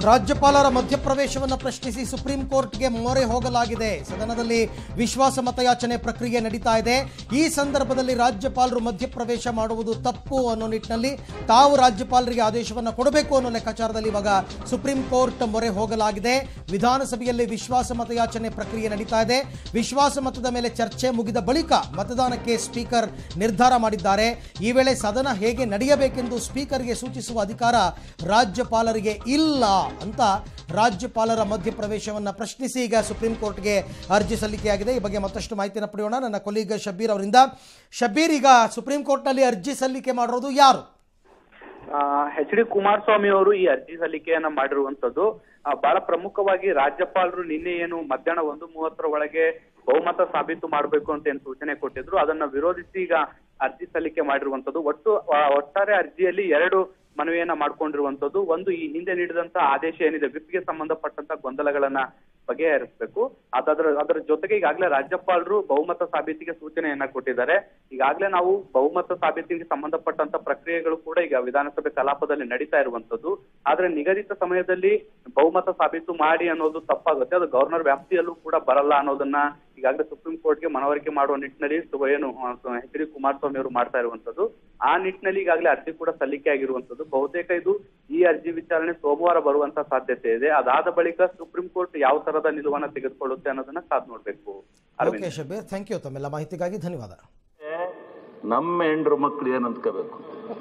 ರಾಜ್ಯಪಾಲರ ಮಧ್ಯಪ್ರವೇಶವನ್ನು ಪ್ರಶ್ನಿಸಿ ಸುಪ್ರೀಂ ಕೋರ್ಟ್ಗೆ ಮೊರೆ ಹೋಗಲಾಗಿದೆ ಸದನದಲ್ಲಿ ವಿಶ್ವಾಸ ಮತಯಾಚನೆ ಪ್ರಕ್ರಿಯೆ ನಡೀತಾ ಇದೆ ಈ ಸಂದರ್ಭದಲ್ಲಿ ರಾಜ್ಯಪಾಲರು ಮಧ್ಯಪ್ರವೇಶ ಮಾಡುವುದು ತಪ್ಪು ಅನ್ನೋ ನಿಟ್ಟಿನಲ್ಲಿ ತಾವು ರಾಜ್ಯಪಾಲರಿಗೆ ಆದೇಶವನ್ನು ಕೊಡಬೇಕು ಅನ್ನೋ ಲೆಕ್ಕಾಚಾರದಲ್ಲಿ ಇವಾಗ ಸುಪ್ರೀಂ ಕೋರ್ಟ್ ಮೊರೆ ಹೋಗಲಾಗಿದೆ ವಿಧಾನಸಭೆಯಲ್ಲಿ ವಿಶ್ವಾಸ ಮತಯಾಚನೆ ಪ್ರಕ್ರಿಯೆ ನಡೀತಾ ಇದೆ ವಿಶ್ವಾಸ ಮತದ ಮೇಲೆ ಚರ್ಚೆ ಮುಗಿದ ಬಳಿಕ ಮತದಾನಕ್ಕೆ ಸ್ಪೀಕರ್ ನಿರ್ಧಾರ ಮಾಡಿದ್ದಾರೆ ಈ ವೇಳೆ ಸದನ ಹೇಗೆ ನಡೆಯಬೇಕೆಂದು ಸ್ಪೀಕರ್ಗೆ ಸೂಚಿಸುವ ಅಧಿಕಾರ ರಾಜ್ಯಪಾಲರಿಗೆ ಇಲ್ಲ ಅಂತ ರಾಜ್ಯಪಾಲರ ಮಧ್ಯಪ್ರವೇಶವನ್ನ ಪ್ರಶ್ನಿಸಿ ಈಗ ಸುಪ್ರೀಂ ಕೋರ್ಟ್ಗೆ ಅರ್ಜಿ ಸಲ್ಲಿಕೆಯಾಗಿದೆ ಈ ಬಗ್ಗೆ ಮತ್ತಷ್ಟು ಮಾಹಿತಿಯನ್ನು ಪಡೆಯೋಣ ನನ್ನ ಕೊಲೀಗ ಶಬೀರ್ ಅವರಿಂದ ಶಬೀರ್ ಈಗ ಸುಪ್ರೀಂ ಕೋರ್ಟ್ನಲ್ಲಿ ಅರ್ಜಿ ಸಲ್ಲಿಕೆ ಮಾಡಿರೋದು ಯಾರು ಎಚ್ ಡಿ ಕುಮಾರಸ್ವಾಮಿ ಅವರು ಈ ಅರ್ಜಿ ಸಲ್ಲಿಕೆಯನ್ನ ಮಾಡಿರುವಂತದ್ದು ಆ, ಬಹಳ ಪ್ರಮುಖವಾಗಿ ರಾಜ್ಯಪಾಲರು ನಿನ್ನೆ ಏನು ಮಧ್ಯಾಹ್ನ ಒಂದು ಮೂವತ್ತರ ಒಳಗೆ ಬಹುಮತ ಸಾಬೀತು ಮಾಡಬೇಕು ಅಂತ ಏನು ಸೂಚನೆ ಕೊಟ್ಟಿದ್ರು ಅದನ್ನ ವಿರೋಧಿಸಿ ಈಗ ಅರ್ಜಿ ಸಲ್ಲಿಕೆ ಮಾಡಿರುವಂತದ್ದು ಒಟ್ಟು ಆ, ಒಟ್ಟಾರೆ ಅರ್ಜಿಯಲ್ಲಿ ಎರಡು ಮನವಿಯನ್ನ ಮಾಡ್ಕೊಂಡಿರುವಂತದ್ದು ಒಂದು ಈ ಹಿಂದೆ ನೀಡಿದಂತ ಆದೇಶ ಏನಿದೆ ವಿಪ್ಗೆ ಸಂಬಂಧಪಟ್ಟಂತ ಗೊಂದಲಗಳನ್ನ ಬಗೆಹರಿಸಬೇಕು ಅದರ ಅದರ ಜೊತೆಗೆ ಈಗಾಗಲೇ ರಾಜ್ಯಪಾಲರು ಬಹುಮತ ಸಾಬೀತಿಗೆ ಸೂಚನೆಯನ್ನ ಕೊಟ್ಟಿದ್ದಾರೆ ಈಗಾಗಲೇ ನಾವು ಬಹುಮತ ಸಾಬೀತಿಗೆ ಸಂಬಂಧಪಟ್ಟಂತ ಪ್ರಕ್ರಿಯೆಗಳು ಕೂಡ ಈಗ ವಿಧಾನಸಭೆ ಕಲಾಪದಲ್ಲಿ ನಡೀತಾ ಇರುವಂತದ್ದು ಆದ್ರೆ ನಿಗದಿತ ಸಮಯದಲ್ಲಿ ಬಹುಮತ ಸಾಬೀತು ಮಾಡಿ ಅನ್ನೋದು ತಪ್ಪಾಗುತ್ತೆ ಅದು ಗವರ್ನರ್ ವ್ಯಾಪ್ತಿಯಲ್ಲೂ ಕೂಡ ಬರಲ್ಲ ಅನ್ನೋದನ್ನ ಈಗಾಗಲೇ ಸುಪ್ರೀಂ ಕೋರ್ಟ್ಗೆ ಮನವರಿಕೆ ಮಾಡುವ ನಿಟ್ಟಿನಲ್ಲಿ ಸು- ಏನು ಎಚ್ ಡಿ ಕುಮಾರಸ್ವಾಮಿ ಅವರು ಮಾಡ್ತಾ ಇರುವಂತದ್ದು ಆ ನಿಟ್ಟಿನಲ್ಲಿ ಈಗಾಗಲೇ ಅರ್ಜಿ ಕೂಡ ಸಲ್ಲಿಕೆ ಆಗಿರುವಂತದ್ದು ಬಹುತೇಕ ಇದು ಈ ಅರ್ಜಿ ವಿಚಾರಣೆ ಸೋಮವಾರ ಬರುವಂತ ಸಾಧ್ಯತೆ ಇದೆ ಅದಾದ ಬಳಿಕ ಸುಪ್ರೀಂ ಕೋರ್ಟ್ ಯಾವ ತರದ ನಿಲುವನ್ನ ತೆಗೆದುಕೊಳ್ಳುತ್ತೆ ಅನ್ನೋದನ್ನ ಕಾದ್ ನೋಡ್ಬೇಕು Arvind okay Shabbir thank you ತಮ್ಮೆಲ್ಲ ಮಾಹಿತಿಗಾಗಿ ಧನ್ಯವಾದ ನಮ್ಮ ಹೆಂಡ್ರು ಮಕ್ಳು ಏನ್ ಅಂದ್ಕೋಬೇಕು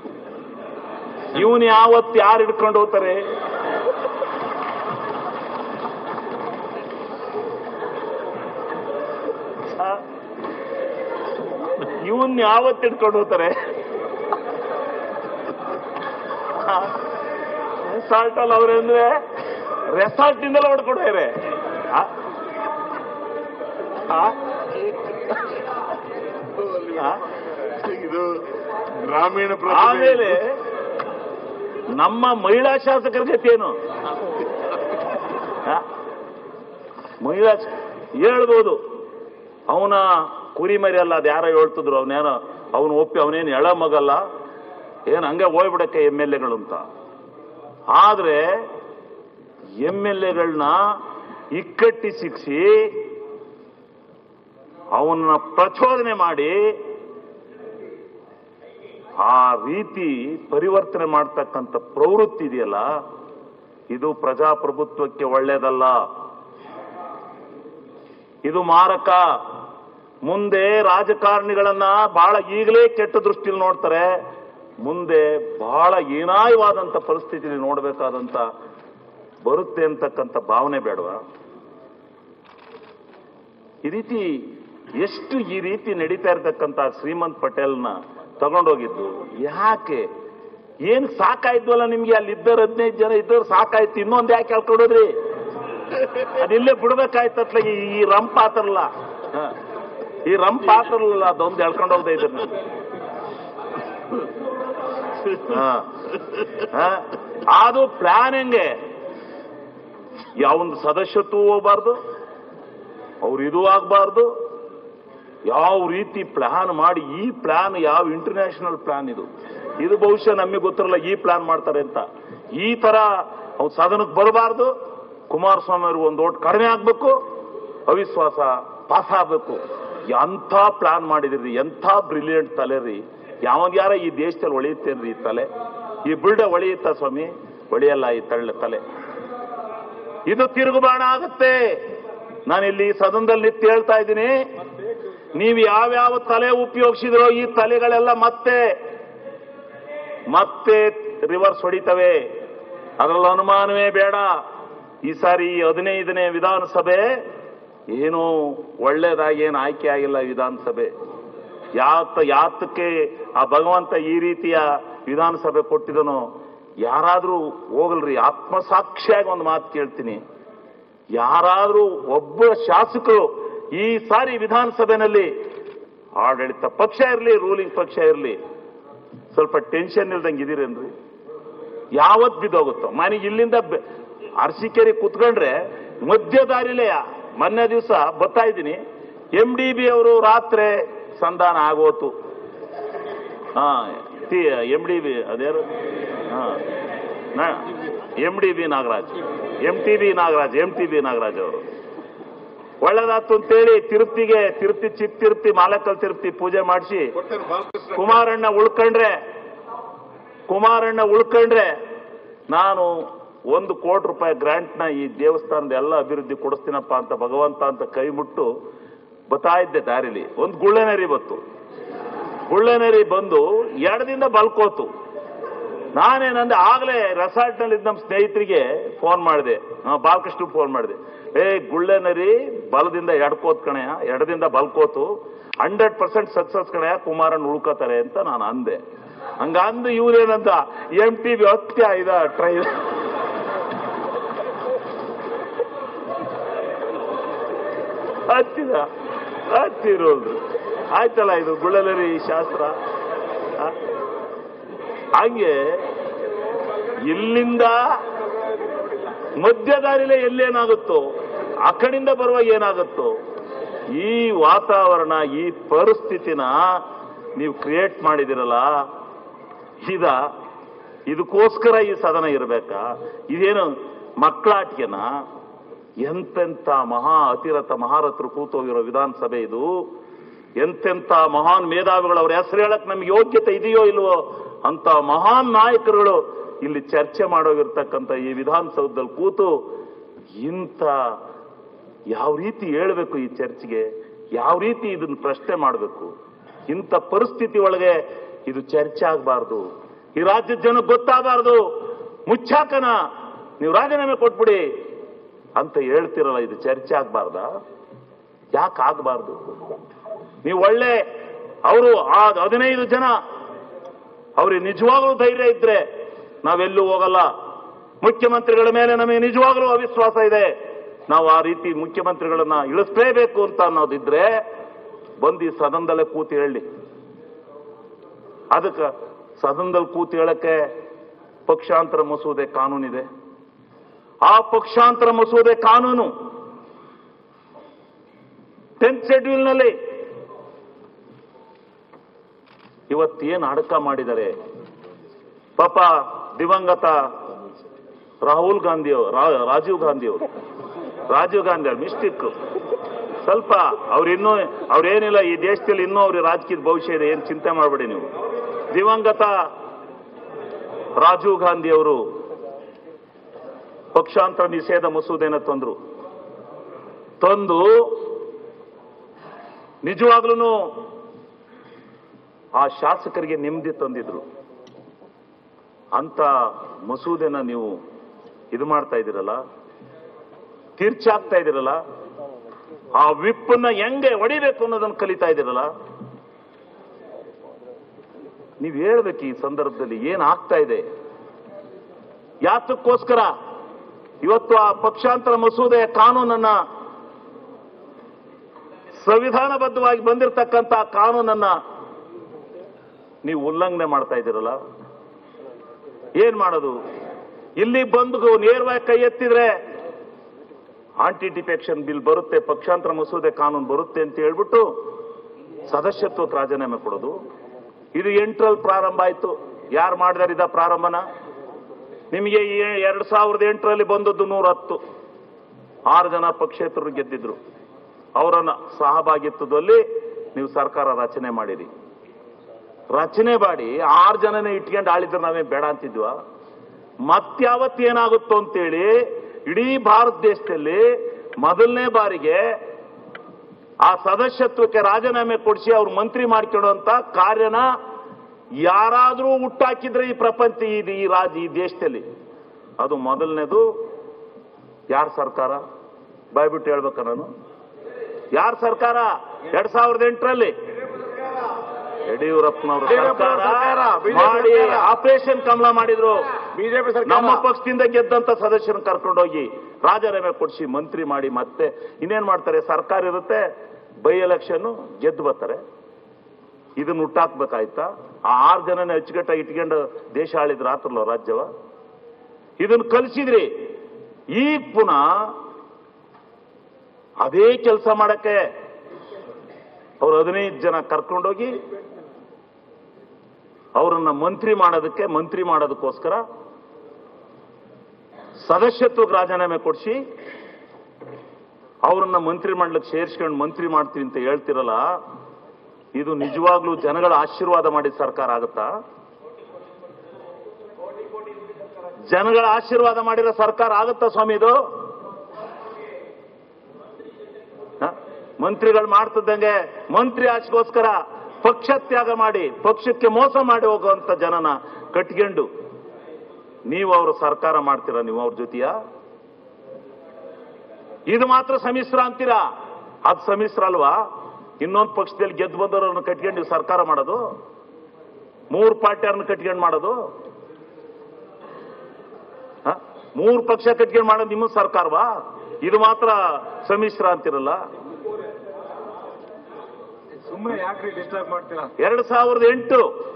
ಇವನ್ ಯಾವತ್ತು ಯಾರು ಹಿಡ್ಕೊಂಡು ಹೋಗ್ತಾರೆ ಇವನ್ ಯಾವತ್ತು ಹಿಡ್ಕೊಂಡು ಹೋಗ್ತಾರೆ ರೆಸಾರ್ಟ್ ಅಲ್ಲಿ ಅವ್ರೆ ಅಂದ್ರೆ ರೆಸಾರ್ಟ್ ಇಂದಲೇ ಹೊಡ್ಕೊಂಡು ಹೋಗ್ಯಾರೆ ಆ? ಆ? ಆ? ಇದು ಗ್ರಾಮೀಣ ಆಮೇಲೆ ನಮ್ಮ ಮಹಿಳಾ ಶಾಸಕರ ಗತಿ ಏನು ಆ? ಮಹಿಳಾ ಶ- ಹೇಳ್ಬೋದು ಅವನ ಕುರಿ ಮರಿ ಅಲ್ಲ ಅದು ಯಾರೋ ಹೇಳ್ತಿದ್ರು ಅವನೇನೋ ಅವನು ಒಪ್ಪಿ ಅವನೇನು ಎಳ ಮಗಲ್ಲ ಏನು ಹಂಗೆ ಹೋಗ್ಬಿಡಕ್ಕೆ ಎಮ್ ಎಲ್ ಎಗಳು ಅಂತ ಆದ್ರೆ ಎಮ್ ಎಲ್ ಎಗಳನ್ನ ಇಕ್ಕಟ್ಟಿ ಶಿಕ್ಷಿ ಅವನ್ನ ಪ್ರಚೋದನೆ ಮಾಡಿ ಆ ರೀತಿ ಪರಿವರ್ತನೆ ಮಾಡ್ತಕ್ಕಂಥ ಪ್ರವೃತ್ತಿ ಇದೆಯಲ್ಲ ಇದು ಪ್ರಜಾಪ್ರಭುತ್ವಕ್ಕೆ ಒಳ್ಳೇದಲ್ಲ ಇದು ಮಾರಕ ಮುಂದೆ ರಾಜಕಾರಣಿಗಳನ್ನ ಬಹಳ ಈಗಲೇ ಕೆಟ್ಟ ದೃಷ್ಟಿಯಲ್ಲಿ ನೋಡ್ತಾರೆ ಮುಂದೆ ಬಹಳ ಹೀನಾಯವಾದಂತ ಪರಿಸ್ಥಿತಿಯಲ್ಲಿ ನೋಡಬೇಕಾದಂತ ಬರುತ್ತೆ ಅಂತಕ್ಕಂಥ ಭಾವನೆ ಬೇಡವಾ ಈ ರೀತಿ ಎಷ್ಟು ಈ ರೀತಿ ನಡೀತಾ ಇರತಕ್ಕಂತ ಶ್ರೀಮಂತ್ ಪಟೇಲ್ನ ತಗೊಂಡೋಗಿದ್ದು ಯಾಕೆ ಏನ್ ಸಾಕಾಯ್ತವಲ್ಲ ನಿಮ್ಗೆ ಅಲ್ಲಿ ಇದ್ದವ್ರು ಹದಿನೈದು ಜನ ಇದ್ದವ್ರು ಸಾಕಾಯ್ತು ಇನ್ನೊಂದು ಯಾಕೆ ಹೇಳ್ಕೊಂಡೋದ್ರಿ ಅದಿಲ್ಲೇ ಬಿಡ್ಬೇಕಾಯ್ತತ್ಲ ಈ ಈ ರಂಪ್ ಆತರಲ್ಲ ಹ. ಈ ರಂಪ್ ಆತರಲ್ಲ ಅದೊಂದು ಹೇಳ್ಕೊಂಡು ಹೋಗ್ತಾ ಇದ್ರು ನಾನು ಹ. ಹ. ಅದು ಪ್ಲಾನ್ ಹೆಂಗೆ ಯಾವೊಂದು ಸದಸ್ಯತ್ವ ಹೋಗ್ಬಾರ್ದು ಅವ್ರು ಇದು ಆಗ್ಬಾರ್ದು ಯಾವ ರೀತಿ ಪ್ಲಾನ್ ಮಾಡಿ ಈ ಪ್ಲಾನ್ ಯಾವ ಇಂಟರ್ನ್ಯಾಷನಲ್ ಪ್ಲಾನ್ ಇದು ಇದು ಬಹುಶಃ ನಮಗೆ ಗೊತ್ತಿರಲ್ಲ ಈ ಪ್ಲಾನ್ ಮಾಡ್ತಾರೆ ಅಂತ ಈ ತರ ಅವ್ರು ಸದನಕ್ಕೆ ಬರಬಾರ್ದು ಕುಮಾರಸ್ವಾಮಿ ಅವ್ರಿಗೆ ಒಂದು ಓಟ್ ಕಡಿಮೆ ಆಗ್ಬೇಕು ಅವಿಶ್ವಾಸ ಪಾಸ್ ಆಗ್ಬೇಕು ಎಂಥ ಪ್ಲಾನ್ ಮಾಡಿದಿರಿ ಎಂಥ ಬ್ರಿಲಿಯಂಟ್ ತಲೆ ರೀ ಯಾವಾಗ ಯಾರ ಈ ದೇಶದಲ್ಲಿ ಒಳೆಯುತ್ತೇನ್ರಿ ಈ ತಲೆ ಈ ಬಿಲ್ಡ ಒಳೆಯುತ್ತಾ ಸ್ವಾಮಿ ಒಳೆಯಲ್ಲ ಈ ತಳ್ಳ ತಲೆ ಇದು ತಿರುಗುಬಾಣ ಆಗುತ್ತೆ ನಾನಿಲ್ಲಿ ಸದನದಲ್ಲಿ ನಿಂತು ಹೇಳ್ತಾ ಇದ್ದೀನಿ ನೀವು ಯಾವ್ಯಾವ ತಲೆ ಉಪಯೋಗಿಸಿದ್ರೋ ಈ ತಲೆಗಳೆಲ್ಲ ಮತ್ತೆ ಮತ್ತೆ ರಿವರ್ಸ್ ಹೊಡಿತವೆ ಅದರಲ್ಲಿ ಅನುಮಾನವೇ ಬೇಡ ಈ ಸಾರಿ ಈ ಹದಿನೈದನೇ ವಿಧಾನಸಭೆ ಏನೂ ಒಳ್ಳೇದಾಗಿ ಏನು ಆಯ್ಕೆ ಆಗಿಲ್ಲ ಈ ವಿಧಾನಸಭೆ ಯಾತ ಯಾತಕ್ಕೆ ಆ ಭಗವಂತ ಈ ರೀತಿಯ ವಿಧಾನಸಭೆ ಕೊಟ್ಟಿದನೋ ಯಾರಾದ್ರೂ ಹೋಗಲ್ರಿ ಆತ್ಮಸಾಕ್ಷಿಯಾಗಿ ಒಂದು ಮಾತು ಕೇಳ್ತೀನಿ ಯಾರಾದ್ರೂ ಒಬ್ಬ ಶಾಸಕರು ಈ ಸಾರಿ ವಿಧಾನಸಭೆನಲ್ಲಿ ಆಡಳಿತ ಪಕ್ಷ ಇರಲಿ ರೂಲಿಂಗ್ ಪಕ್ಷ ಇರಲಿ ಸ್ವಲ್ಪ ಟೆನ್ಷನ್ ಇಲ್ದಂಗೆ ಇದೀರೇನ್ರಿ ಯಾವತ್ ಬಿದ್ದೋಗುತ್ತೋ ಮನೆಗೆ ಇಲ್ಲಿಂದ ಬೆ- ಅರಸೀಕೆರೆ ಕುತ್ಕೊಂಡ್ರೆ ಮಧ್ಯ ದಾರಿಲೇ ಮೊನ್ನೆ ದಿವಸ ಬರ್ತಾ ಇದ್ದೀನಿ ಎಂ ಡಿ ಬಿ ಅವರು ರಾತ್ರಿ ಸಂಧಾನ ಆಗೋತು ಹಾ ಎಂ ಡಿ ಬಿ ಅದೇನು ಹಾ M D B Nagaraj M T B Nagaraj M T B Nagaraj ಅವರು ಒಳ್ಳೇದಾತು ಅಂತೇಳಿ ತಿರುಪ್ತಿಗೆ ತಿರುಪ್ತಿ ಚಿಕ್ಕ ತಿರುಪ್ತಿ ಮಾಲಕಲ್ ತಿರುಪ್ತಿ ಪೂಜೆ ಮಾಡಿಸಿ ಕೊಡ್ತೇನೆ ಬಾಲಕೃಷ್ಣ ಕುಮಾರಣ್ಣ ಉಳ್ಕೊಂಡ್ರೆ ಕುಮಾರಣ್ಣ ಉಳ್ಕೊಂಡ್ರೆ ನಾನು ಒಂದು ಕೋಟಿ ರೂಪಾಯಿ ಗ್ರಾಂಟ್ನ ಈ ದೇವಸ್ಥಾನದ ಎಲ್ಲ ಅಭಿವೃದ್ಧಿ ಕೊಡಿಸ್ತೀನಪ್ಪ ಅಂತ ಭಗವಂತ ಅಂತ ಕೈ ಮುಟ್ಟು ಬತ್ತಾ ಇದ್ದೆ ದಾರಿಲಿ ಒಂದು ಗುಳ್ಳೆನರಿ ಬತ್ತು ಗುಳ್ಳೆನರಿ ಬಂದು ಎಡದಿಂದ ಬಲ್ಕೋತು ನಾನೇನಂದೆ ಆಗ್ಲೇ ರೆಸಾರ್ಟ್ನಲ್ಲಿ ನಮ್ಮ ಸ್ನೇಹಿತರಿಗೆ ಫೋನ್ ಮಾಡಿದೆ ಬಾಲಕೃಷ್ಣ ಫೋನ್ ಮಾಡಿದೆ ಏ ಗುಳ್ಳೆನರಿ ಬಲದಿಂದ ಎಡ್ಕೋತ್ ಕಣೆಯ ಎಡದಿಂದ ಬಲ್ಕೋತು ಹಂಡ್ರೆಡ್ ಪರ್ಸೆಂಟ್ ಸಕ್ಸಸ್ ಕಣೆಯ ಕುಮಾರನ್ ಉಳ್ಕೋತಾರೆ ಅಂತ ನಾನು ಅಂದೆ ಹಂಗ ಅಂದು ಇವ್ರೇನಂತ ಎಂ ಟಿ ಬಿ ಹತ್ಯ ಇದ ಟ್ರೈ ಹತ್ತಿದ ಹತ್ತಿರೋದು ಆಯ್ತಲ್ಲ ಇದು ಗುಳ್ಳಲರಿ ಶಾಸ್ತ್ರ ಆ? ಹಂಗೆ ಇಲ್ಲಿಂದ ಮಧ್ಯದಾರಿಲೇ ಎಲ್ಲೇನಾಗುತ್ತೋ ಆ ಕಡೆಯಿಂದ ಬರುವಾಗ ಏನಾಗುತ್ತೋ ಈ ವಾತಾವರಣ ಈ ಪರಿಸ್ಥಿತಿನ ನೀವು ಕ್ರಿಯೇಟ್ ಮಾಡಿದಿರಲ್ಲ ಇದ ಇದಕ್ಕೋಸ್ಕರ ಈ ಸದನ ಇರಬೇಕಾ ಇದೇನು ಮಕ್ಕಳಾಟಿಕೆನ ಎಂತೆಂಥ ಮಹಾ ಅತಿರಥ ಮಹಾರಥರು ಕೂತೋಗಿರೋ ವಿಧಾನಸಭೆ ಇದು ಎಂತೆಂಥ ಮಹಾನ್ ಮೇಧಾವಿಗಳು ಅವ್ರ ಹೆಸರು ಹೇಳಕ್ ನಮ್ಗೆ ಯೋಗ್ಯತೆ ಇದೆಯೋ ಇಲ್ವೋ ಅಂತ ಮಹಾನ್ ನಾಯಕರುಗಳು ಇಲ್ಲಿ ಚರ್ಚೆ ಮಾಡೋಗಿರ್ತಕ್ಕಂಥ ಈ ವಿಧಾನಸೌಧದಲ್ಲಿ ಕೂತು ಇಂಥ ಯಾವ ರೀತಿ ಹೇಳ್ಬೇಕು ಈ ಚರ್ಚೆಗೆ ಯಾವ ರೀತಿ ಇದನ್ನ ಪ್ರಶ್ನೆ ಮಾಡಬೇಕು ಇಂಥ ಪರಿಸ್ಥಿತಿ ಒಳಗೆ ಇದು ಚರ್ಚೆ ಆಗಬಾರ್ದು ಈ ರಾಜ್ಯದ ಜನಕ್ಕೆ ಗೊತ್ತಾಗಬಾರ್ದು ಮುಚ್ಚಾಕನ ನೀವು ರಾಜೀನಾಮೆ ಕೊಟ್ಬಿಡಿ ಅಂತ ಹೇಳ್ತಿರಲ್ಲ ಇದು ಚರ್ಚೆ ಆಗ್ಬಾರ್ದಾ ಯಾಕೆ ಆಗಬಾರ್ದು ನೀವು ಒಳ್ಳೆ ಅವರು ಆ ಹದಿನೈದು ಜನ ಅವ್ರಿಗೆ ನಿಜವಾಗ್ಲೂ ಧೈರ್ಯ ಇದ್ರೆ ನಾವೆಲ್ಲೂ ಹೋಗಲ್ಲ ಮುಖ್ಯಮಂತ್ರಿಗಳ ಮೇಲೆ ನಮಗೆ ನಿಜವಾಗ್ಲೂ ಅವಿಶ್ವಾಸ ಇದೆ ನಾವು ಆ ರೀತಿ ಮುಖ್ಯಮಂತ್ರಿಗಳನ್ನ ಇಳಿಸ್ಲೇಬೇಕು ಅಂತ ಅನ್ನೋದಿದ್ರೆ ಬಂದು ಈ ಸದನದಲ್ಲೇ ಕೂತು ಹೇಳಿ ಅದಕ್ಕೆ ಸದನದಲ್ಲಿ ಕೂತು ಹೇಳಕ್ಕೆ ಪಕ್ಷಾಂತರ ಮಸೂದೆ ಕಾನೂನಿದೆ ಆ ಪಕ್ಷಾಂತರ ಮಸೂದೆ ಕಾನೂನು ಟೆಂತ್ ಶೆಡ್ಯೂಲ್ನಲ್ಲಿ ಇವತ್ತೇನು ಅಡಕ ಮಾಡಿದ್ದಾರೆ ಪಾಪ ದಿವಂಗತ ರಾಹುಲ್ ಗಾಂಧಿ ಅವ್ರು, ರಾ- ರಾಜೀವ್ ಗಾಂಧಿ ಅವರು ರಾಜೀವ್ ಗಾಂಧಿ ಅವ್ರು ಮಿಸ್ಟಿಕ್ ಸ್ವಲ್ಪ ಅವ್ರು ಇನ್ನೂ ಅವ್ರೇನಿಲ್ಲ ಈ ದೇಶದಲ್ಲಿ ಇನ್ನೂ ಅವ್ರಿಗೆ ರಾಜಕೀಯದ ಭವಿಷ್ಯ ಇದೆ ಏನು ಚಿಂತೆ ಮಾಡಬೇಡಿ ನೀವು ದಿವಂಗತ ರಾಜೀವ್ ಗಾಂಧಿ ಅವರು ಪಕ್ಷಾಂತರ ನಿಷೇಧ ಮಸೂದೆನ ತಂದ್ರು ತಂದು ನಿಜವಾಗ್ಲೂ ಆ ಶಾಸಕರಿಗೆ ನೆಮ್ಮದಿ ತಂದಿದ್ರು ಅಂತ ಮಸೂದೆನ ನೀವು ಇದು ಮಾಡ್ತಾ ಇದ್ದೀರಲ್ಲ ತೀರ್ಚಾಗ್ತಾ ಇದ್ದೀರಲ್ಲ ಆ ವಿಪ್ಪನ್ನ ಹೆಂಗೆ ಹೊಡಿಬೇಕು ಅನ್ನೋದನ್ನ ಕಲಿತಾ ಇದ್ದೀರಲ್ಲ ನೀವು ಹೇಳ್ಬೇಕು ಈ ಸಂದರ್ಭದಲ್ಲಿ ಏನ್ ಆಗ್ತಾ ಇದೆ ಯಾತಕ್ಕೋಸ್ಕರ ಇವತ್ತು ಆ ಪಕ್ಷಾಂತರ ಮಸೂದೆಯ ಕಾನೂನನ್ನ ಸಂವಿಧಾನಬದ್ಧವಾಗಿ ಬಂದಿರತಕ್ಕಂತ ಕಾನೂನನ್ನ ನೀವು ಉಲ್ಲಂಘನೆ ಮಾಡ್ತಾ ಇದ್ದೀರಲ್ಲ ಏನ್ ಮಾಡೋದು ಇಲ್ಲಿ ಬಂದು ನೇರವಾಗಿ ಕೈ ಎತ್ತಿದ್ರೆ ಆಂಟಿ ಡಿಫೆಕ್ಷನ್ ಬಿಲ್ ಬರುತ್ತೆ ಪಕ್ಷಾಂತರ ಮಸೂದೆ ಕಾನೂನು ಬರುತ್ತೆ ಅಂತ ಹೇಳ್ಬಿಟ್ಟು ಸದಸ್ಯತ್ವಕ್ಕೆ ರಾಜೀನಾಮೆ ಕೊಡೋದು ಇದು ಎಂಟರಲ್ಲಿ ಪ್ರಾರಂಭ ಆಯ್ತು ಯಾರು ಮಾಡಿದಾರೆ ಇದ ಪ್ರಾರಂಭನ ನಿಮಗೆ ಈ ಎರಡ್ ಸಾವಿರದ ಎಂಟರಲ್ಲಿ ಬಂದದ್ದು ನೂರ ಹತ್ತು ಆರು ಜನ ಪಕ್ಷೇತರರು ಗೆದ್ದಿದ್ರು ಅವರನ್ನ ಸಹಭಾಗಿತ್ವದಲ್ಲಿ ನೀವು ಸರ್ಕಾರ ರಚನೆ ಮಾಡಿರಿ ರಚನೆ ಮಾಡಿ ಆರು ಜನನೇ ಇಟ್ಕೊಂಡು ಆಳಿದ್ರೆ ನಾವೇ ಬೇಡ ಅಂತಿದ್ವ ಮತ್ಯಾವತ್ತು ಏನಾಗುತ್ತೋ ಅಂತೇಳಿ ಇಡೀ ಭಾರತ ದೇಶದಲ್ಲಿ ಮೊದಲನೇ ಬಾರಿಗೆ ಆ ಸದಸ್ಯತ್ವಕ್ಕೆ ರಾಜೀನಾಮೆ ಕೊಡಿಸಿ ಅವ್ರು ಮಂತ್ರಿ ಮಾಡ್ಕೊಳ್ಳುವಂತ ಕಾರ್ಯನ ಯಾರಾದ್ರೂ ಹುಟ್ಟಾಕಿದ್ರೆ ಈ ಪ್ರಪಂಚ ಈ- ಈ ರಾಜ್ಯ ಈ ದೇಶದಲ್ಲಿ ಅದು ಮೊದಲನೇದು ಯಾರ ಸರ್ಕಾರ ಬಾಯ್ಬಿಟ್ಟು ಹೇಳ್ಬೇಕ ನಾನು ಯಾರ ಸರ್ಕಾರ ಎರಡ್ ಸಾವಿರದ ಎಂಟರಲ್ಲಿ ಯಡಿಯೂರಪ್ಪನವರ ಸರ್ಕಾರ ಸರ್ಕಾರ, BJP ಮಾಡಿ ಸರ್ಕಾರ. ಆಪರೇಷನ್ ಕಮಲ ಮಾಡಿದ್ರು ಬಿಜೆಪಿ ನಮ್ಮ ಸರ್ಕಾರ ಪಕ್ಷದಿಂದ ಗೆದ್ದಂತ ಸದಸ್ಯರನ್ನ ಕರ್ಕೊಂಡೋಗಿ ರಾಜೀನಾಮೆ ಕೊಡಿಸಿ ಮಂತ್ರಿ ಮಾಡಿ ಮತ್ತೆ ಇನ್ನೇನ್ ಮಾಡ್ತಾರೆ ಸರ್ಕಾರ ಇರುತ್ತೆ ಬೈ ಎಲೆಕ್ಷನ್ ಗೆದ್ದು ಬರ್ತಾರೆ ಇದನ್ನ ಹುಟ್ಟಾಕ್ಬೇಕಾಯ್ತಾ ಆ ಆರು ಜನನೇ ಅಚ್ಚುಕಟ್ಟಾಗಿ ಇಟ್ಕೊಂಡು ದೇಶ ಆಳಿದ್ರ ಆತ್ರಲ್ಲ ರಾಜ್ಯವ ಇದನ್ನ ಕಲಿಸಿದ್ರಿ ಈಗ ಪುನಃ ಅದೇ ಕೆಲಸ ಮಾಡಕ್ಕೆ ಅವ್ರು ಹದಿನೈದು ಜನ ಕರ್ಕೊಂಡೋಗಿ ಅವರನ್ನ ಮಂತ್ರಿ ಮಾಡೋದಕ್ಕೆ ಮಂತ್ರಿ ಮಾಡೋದಕ್ಕೋಸ್ಕರ ಸದಸ್ಯತ್ವಕ್ಕೆ ರಾಜೀನಾಮೆ ಕೊಡಿಸಿ ಅವರನ್ನ ಮಂತ್ರಿ ಮಂಡಲಕ್ಕೆ ಸೇರಿಸ್ಕೊಂಡು ಮಂತ್ರಿ ಮಾಡ್ತೀವಿ ಅಂತ ಹೇಳ್ತಿರಲ್ಲ ಇದು ನಿಜವಾಗ್ಲೂ ಜನಗಳ ಆಶೀರ್ವಾದ ಮಾಡಿದ ಸರ್ಕಾರ ಆಗುತ್ತಾ ಜನಗಳ ಆಶೀರ್ವಾದ ಮಾಡಿರೋ ಸರ್ಕಾರ ಆಗುತ್ತಾ ಸ್ವಾಮಿ ಇದು ಹ? ಮಂತ್ರಿಗಳು ಮಾಡ್ತಿದ್ದಂಗೆ ಮಂತ್ರಿ ಆಶೆಗೋಸ್ಕರ ಪಕ್ಷ ತ್ಯಾಗ ಮಾಡಿ ಪಕ್ಷಕ್ಕೆ ಮೋಸ ಮಾಡಿ ಹೋಗುವಂತ ಜನನ ಕಟ್ಕೊಂಡು ನೀವು ಅವರು ಸರ್ಕಾರ ಮಾಡ್ತೀರಾ ನೀವು ಅವ್ರ ಜೊತೆಯ ಇದು ಮಾತ್ರ ಸಮ್ಮಿಶ್ರ ಅಂತೀರಾ ಅದು ಸಮ್ಮಿಶ್ರ ಅಲ್ವಾ ಇನ್ನೊಂದು ಪಕ್ಷದಲ್ಲಿ ಗೆದ್ದು ಬಂದವರನ್ನು ಕಟ್ಕೊಂಡು ನೀವು ಸರ್ಕಾರ ಮಾಡೋದು ಮೂರು ಪಾರ್ಟಿಯವ್ರನ್ನ ಕಟ್ಕೊಂಡು ಮಾಡೋದು ಹ? ಮೂರು ಪಕ್ಷ ಕಟ್ಕೊಂಡು ಮಾಡೋದು ನಿಮ್ಮ ಸರ್ಕಾರವಾ ಇದು ಮಾತ್ರ ಸಮ್ಮಿಶ್ರ ಅಂತಿರಲ್ಲ ಸುಮ್ಮನೆ ಯಾಕ್ರಿ ಡಿಸ್ಟರ್ಬ್ ಮಾಡ್ತೀರಾ ಎರಡ್ ಸಾವಿರದ ಎಂಟು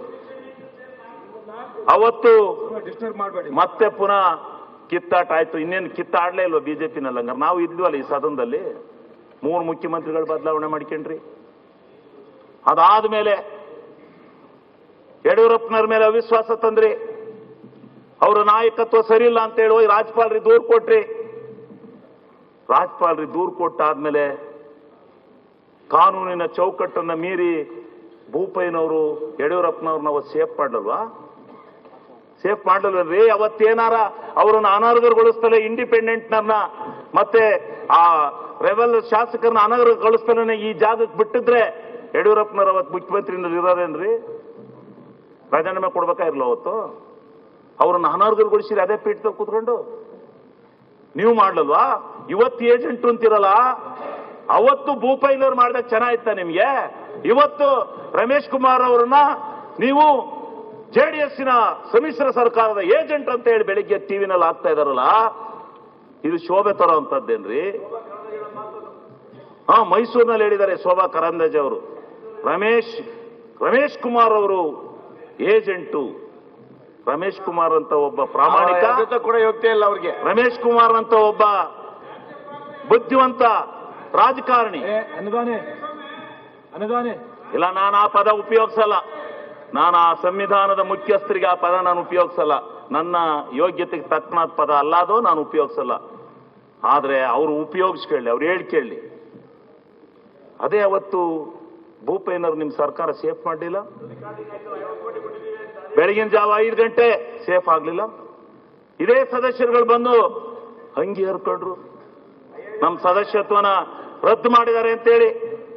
ಅವತ್ತು ಡಿಸ್ಟರ್ಬ್ ಮಾಡಬೇಡಿ ಮತ್ತೆ ಪುನಃ ಕಿತ್ತಾಟ ಆಯ್ತು ಇನ್ನೇನು ಕಿತ್ತಾಡ್ಲೇ ಇಲ್ವಾ ಬಿಜೆಪಿನಲ್ಲಿ ಹಂಗಾರೆ ನಾವು ಇದ್ವಲ್ಲ ಈ ಸದನದಲ್ಲಿ ಮೂರು ಮುಖ್ಯಮಂತ್ರಿಗಳು ಬದಲಾವಣೆ ಮಾಡ್ಕೊಂಡ್ರಿ ಅದಾದ್ಮೇಲೆ ಯಡಿಯೂರಪ್ಪನವ್ರ ಮೇಲೆ ಅವಿಶ್ವಾಸ ತಂದ್ರಿ ಅವರ ನಾಯಕತ್ವ ಸರಿ ಇಲ್ಲ ಅಂತ ಹೇಳಿ ರಾಜ್ಪಾಲ್ರಿಗೆ ದೂರು ಕೊಟ್ರಿ ರಾಜ್ಪಾಲ್ರಿಗೆ ದೂರು ಕೊಟ್ಟಾದ್ಮೇಲೆ ಕಾನೂನಿನ ಚೌಕಟ್ಟನ್ನ ಮೀರಿ ಭೂಪಯ್ಯನವರು ಯಡಿಯೂರಪ್ಪನವ್ರನ್ನ ಅವತ್ತು ಸೇಫ್ ಮಾಡಲ್ವಾ ಸೇಫ್ ಮಾಡಲ್ವೇ ಅವತ್ತೇನಾರ ಅವರನ್ನು ಅನರ್ಹಗೊಳಿಸ್ತಲೇ ಇಂಡಿಪೆಂಡೆಂಟ್ನರ್ನ ಮತ್ತೆ ಆ ರೆಬಲ್ ಶಾಸಕರನ್ನ ಅನರ್ಹಗೊಳಿಸ್ತಲೇ ಈ ಜಾಗಕ್ಕೆ ಬಿಟ್ಟಿದ್ರೆ ಯಡಿಯೂರಪ್ಪನವ್ರು ಅವತ್ತು ಮುಖ್ಯಮಂತ್ರಿನಲ್ಲಿ ಇರೋರೇನ್ರಿ ರಾಜೀನಾಮೆ ಕೊಡ್ಬೇಕಾ ಇರ್ಲ ಅವತ್ತು ಅವ್ರನ್ನ ಅನರ್ಹಗೊಳಿಸಿರಿ ಅದೇ ಪೀಠದಲ್ಲಿ ಕೂತ್ಕೊಂಡು ನೀವು ಮಾಡ್ಲಲ್ವಾ ಇವತ್ತು ಏಜೆಂಟ್ ಅಂತಿರಲ್ಲ ಅವತ್ತು ಭೂಪೈನವ್ರು ಮಾಡಿದಾಗ ಚೆನ್ನಾಗಿತ್ತ ನಿಮ್ಗೆ ಇವತ್ತು ರಮೇಶ್ ಕುಮಾರ್ ಅವರನ್ನ ನೀವು ಜೆಡಿಎಸ್ಸಿನ ಸಮ್ಮಿಶ್ರ ಸರ್ಕಾರದ ಏಜೆಂಟ್ ಅಂತ ಹೇಳಿ ಬೆಳಿಗ್ಗೆ ಟಿವಿನಲ್ಲಿ ಆಗ್ತಾ ಇದಾರಲ್ಲ ಇದು ಶೋಭೆ ತರೋ ಅಂತದ್ದೇನ್ರಿ ಹಾ ಮೈಸೂರಿನಲ್ಲಿ ಹೇಳಿದ್ದಾರೆ ಶೋಭಾ ಕರಂದಜೆ ಅವರು ರಮೇಶ್ ರಮೇಶ್ ಕುಮಾರ್ ಅವರು ಏಜೆಂಟು ರಮೇಶ್ ಕುಮಾರ್ ಅಂತ ಒಬ್ಬ ಪ್ರಾಮಾಣಿಕ ಜೊತೆ ಕೂಡ ಯೋಗ್ಯತೆ ಇಲ್ಲ ಅವ್ರಿಗೆ ರಮೇಶ್ ಕುಮಾರ್ ಅಂತ ಒಬ್ಬ ಬುದ್ಧಿವಂತ ರಾಜಕಾರಣಿ ಏ ಅನುದಾನೆ ಅನುದಾನೆ ಇಲ್ಲ ನಾನು ಆ ಪದ ಉಪಯೋಗಿಸಲ್ಲ ನಾನು ಆ ಸಂವಿಧಾನದ ಮುಖ್ಯಸ್ಥರಿಗೆ ಆ ಪದ ನಾನು ಉಪಯೋಗಿಸಲ್ಲ ನನ್ನ ಯೋಗ್ಯತೆಗೆ ತಕ್ಕನಾದ ಪದ ಅಲ್ಲ ಅದು ನಾನು ಉಪಯೋಗಿಸಲ್ಲ ಆದ್ರೆ ಅವರು ಉಪಯೋಗಿಸ್ಕೊಳ್ಳಿ ಅವ್ರು ಹೇಳಿ ಕೇಳಿ ಅದೇ ಅವತ್ತು ಭೂಪೇನವ್ರು ನಿಮ್ ಸರ್ಕಾರ ಸೇಫ್ ಮಾಡಲಿಲ್ಲ ಬೆಳಗಿನ ಜಾವ ಐದು ಗಂಟೆ ಸೇಫ್ ಆಗ್ಲಿಲ್ಲ ಇದೇ ಸದಸ್ಯರುಗಳು ಬಂದು ಅಂಗಿ ಹರ್ಕೊಂಡ್ರು ನಮ್ಮ ಸದಸ್ಯತ್ವನ ರದ್ದು ಮಾಡಿದ್ದಾರೆ ಅಂತೇಳಿ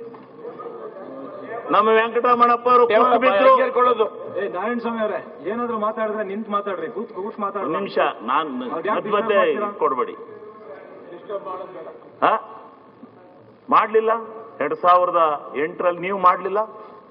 ನಮ್ಮ ವೆಂಕಟರಮಣಪ್ಪ ಅವರು ಕೂತು ಬಿದ್ರು ಕೇಳ್ಕೊಳ್ಳೋದು ಏ ನಾರಾಯಣ ಸ್ವಾಮಿ ಅವರೇ ಏನಾದ್ರು ಮಾತಾಡಿದ್ರೆ ನಿಂತ್ ಮಾತಾಡ್ರಿ ಕೂತ್ ಕೂತ್ ಒಂದು ಮಾತಾಡ್ರಿ ನಿಮಿಷ ನಾನ್ ಅವ್ರ್ಯಾಕ್ ಮಧ್ಯ ಮಧ್ಯೆ disturb ಮಾಡ್ತೀರಾ? ಕೊಡ್ಬೇಡಿ ಹ ಮಾಡ್ಲಿಲ್ಲ ಎರಡ್ ಸಾವಿರದ ಎಂಟರಲ್ಲಿ ನೀವು ಮಾಡ್ಲಿಲ್ಲ